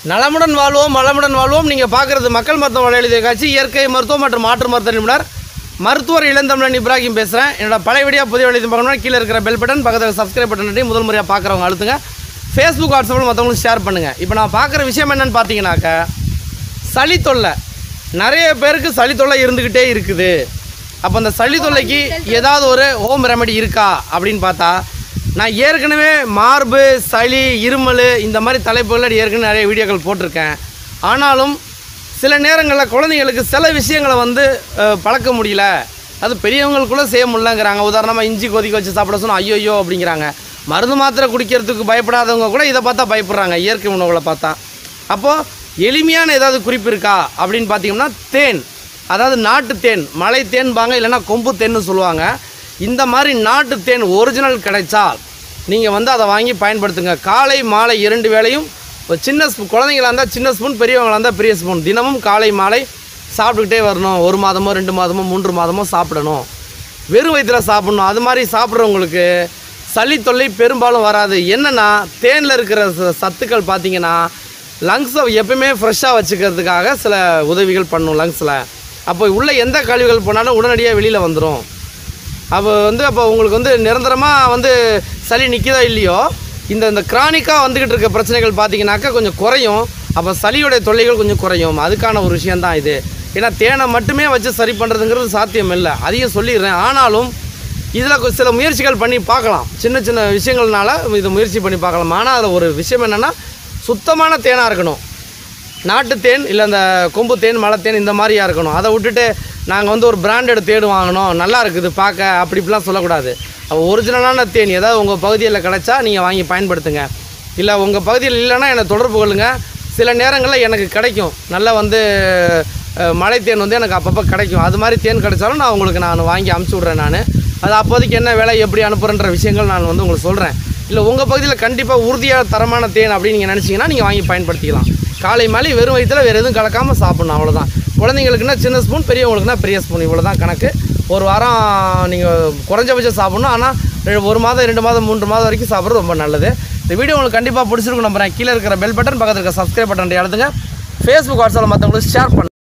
நலமுடன் வாழ்வோம் வளமுடன் வாழ்வோம் நீங்கள் பார்க்குறது மக்கள் மருத்துவ வலையெழுதிய காட்சி இயற்கை மருத்துவம் மற்றும் மாற்று மருத்துவ நிபுணர் மருத்துவர் இளந்தமிழன் இப்ராஹிம் பேசுகிறேன் என்னோட பழைய வீடியோ புதிய வழியை பார்க்கணும்னா கீழே இருக்கிற பெல் பட்டன் பக்கத்தில் சப்ஸ்கிரைப் பட்டன் முதல் முறையாக பார்க்குறவங்க அழுத்துங்க ஃபேஸ்புக் வாட்ஸ்அப்பில் மற்றவங்களுக்கு ஷேர் பண்ணுங்கள் இப்போ நான் பார்க்குற விஷயம் என்னன்னு பார்த்தீங்கன்னாக்க சளி தொல்லை நிறைய பேருக்கு சளி தொல்லை இருந்துக்கிட்டே இருக்குது அப்போ அந்த சளி தொல்லைக்கு ஏதாவது ஒரு ஹோம் ரெமெடி இருக்கா அப்படின்னு பார்த்தா நான் ஏற்கனவே மார்பு சளி இருமல் இந்த மாதிரி தலைப்புகளில் ஏற்கனவே நிறைய வீடியோக்கள் போட்டிருக்கேன் ஆனாலும் சில நேரங்களில் குழந்தைங்களுக்கு சில விஷயங்களை வந்து அஹ், பழக்க முடியல அது பெரியவங்களுக்குள்ள செய்ய முடியலங்கிறாங்க உதாரணமாக இஞ்சி கொதிக்க வச்சு சாப்பிட சொன்னால் ஐயோ அப்படிங்கிறாங்க மருந்து மாத்திரை குடிக்கிறதுக்கு பயப்படாதவங்க கூட இதை பார்த்தா பயப்படுறாங்க இயற்கை உணவுகளை பார்த்தா அப்போது எளிமையான ஏதாவது குறிப்பு இருக்கா அப்படின்னு பார்த்தீங்கன்னா தேன் அதாவது நாட்டு தேன் மலை தேன்பாங்க இல்லைன்னா கொம்பு தேன்னு சொல்லுவாங்க இந்த மாதிரி நாட்டு தேன் ஒரிஜினல் கிடைச்சா நீங்கள் வந்து அதை வாங்கி பயன்படுத்துங்க காலை மாலை இரண்டு வேளையும் ஒரு சின்ன ஸ்பூன் குழந்தைங்களா இருந்தால் சின்ன ஸ்பூன் பெரியவங்களா இருந்தால் பெரிய ஸ்பூன் தினமும் காலை மாலை சாப்பிட்டுக்கிட்டே வரணும் ஒரு மாதமோ ரெண்டு மாதமோ மூன்று மாதமோ சாப்பிடணும் வெறும் வயிற்றில் சாப்பிடணும் அது மாதிரி சாப்பிட்றவங்களுக்கு சளி தொல்லை பெரும்பாலும் வராது என்னென்னா தேனில் இருக்கிற ச- சத்துக்கள் பார்த்தீங்கன்னா லங்ஸை எப்பயுமே ஃப்ரெஷ்ஷாக வச்சுக்கிறதுக்காக சில உதவிகள் பண்ணும் லங்ஸில் அப்போ உள்ள எந்த கழிவுகள் போனாலும் உடனடியாக வெளியில் வந்துடும் அப்போ வந்து அப்போ உங்களுக்கு வந்து நிரந்தரமாக வந்து சளி நிற்கிதோ இல்லையோ இந்த இந்த கிரானிக்காக வந்துக்கிட்டு இருக்க பிரச்சனைகள் பார்த்தீங்கன்னாக்கா கொஞ்சம் குறையும் அப்போ சளியோடைய தொல்லைகள் கொஞ்சம் குறையும் அதுக்கான ஒரு விஷயந்தான் இது ஏன்னா தேனை மட்டுமே வச்சு சரி பண்ணுறதுங்கிறது சாத்தியம் இல்லை அதையும் சொல்லிடுறேன் ஆனாலும் இதில் சில முயற்சிகள் பண்ணி பார்க்கலாம் சின்ன சின்ன விஷயங்கள்னால இதை முயற்சி பண்ணி பார்க்கலாம் ஆனால் அதில் ஒரு விஷயம் என்னென்னா சுத்தமான தேனாக இருக்கணும் நாட்டு தேன் இல்லை அந்த கொம்பு தேன் மலை தேன் இந்த மாதிரியா இருக்கணும் அதை விட்டுட்டு நாங்கள் வந்து ஒரு பிராண்டட் தேன் வாங்கினோம் நல்லா இருக்குது பார்க்க அப்படி இப்படிலாம் சொல்லக்கூடாது அப்போ ஒரிஜினலான தேன் ஏதாவது உங்கள் பகுதியில் கிடைச்சா நீங்கள் வாங்கி பயன்படுத்துங்க இல்லை உங்கள் பகுதியில் இல்லைன்னா என்னை தொடர்பு கொள்ளுங்கள் சில நேரங்களில் எனக்கு கிடைக்கும் நல்லா வந்து அஹ், மலை தேன் வந்து எனக்கு அப்பப்போ கிடைக்கும் அது மாதிரி தேன் கிடைச்சாலும் நான் உங்களுக்கு நான் வாங்கி அமுச்சு விட்றேன் நான் அது அப்போதைக்கு என்ன வேலை எப்படி அனுப்புகிறேன்ற விஷயங்கள் நான் வந்து உங்களுக்கு சொல்கிறேன் இல்லை உங்கள் பகுதியில் கண்டிப்பாக உறுதியாக தரமான தேன் அப்படின்னு நீங்கள் நினச்சிங்கன்னா நீங்கள் வாங்கி பயன்படுத்திக்கலாம் காலை மாலை வெறும் வயிற்றில் வேறு எதுவும் கலக்காமல் சாப்பிடணும் அவ்வளோதான் குழந்தைங்களுக்குன்னா சின்ன ஸ்பூன் பெரியவங்களுக்குன்னா பெரிய ஸ்பூன் இவ்வளோ தான் கணக்கு ஒரு வாரம் நீங்கள் குறைஞ்சபட்சம் சாப்பிடணும் ஆனால் ஒரு மாதம் ரெண்டு மாதம் மூன்று மாதம் வரைக்கும் சாப்பிட்றது ரொம்ப நல்லது இந்த வீடியோ உங்களுக்கு கண்டிப்பாக பிடிச்சிருக்கும் நம்புறேன் கீழே இருக்கிற பெல் பட்டன் பக்கத்தில் இருக்கிற சப்ஸ்கிரைப் பட்டன் எடுத்துங்க ஃபேஸ்புக் வாட்ஸ்அப்பில் மற்றவங்களுக்கு ஷேர் பண்ணுங்க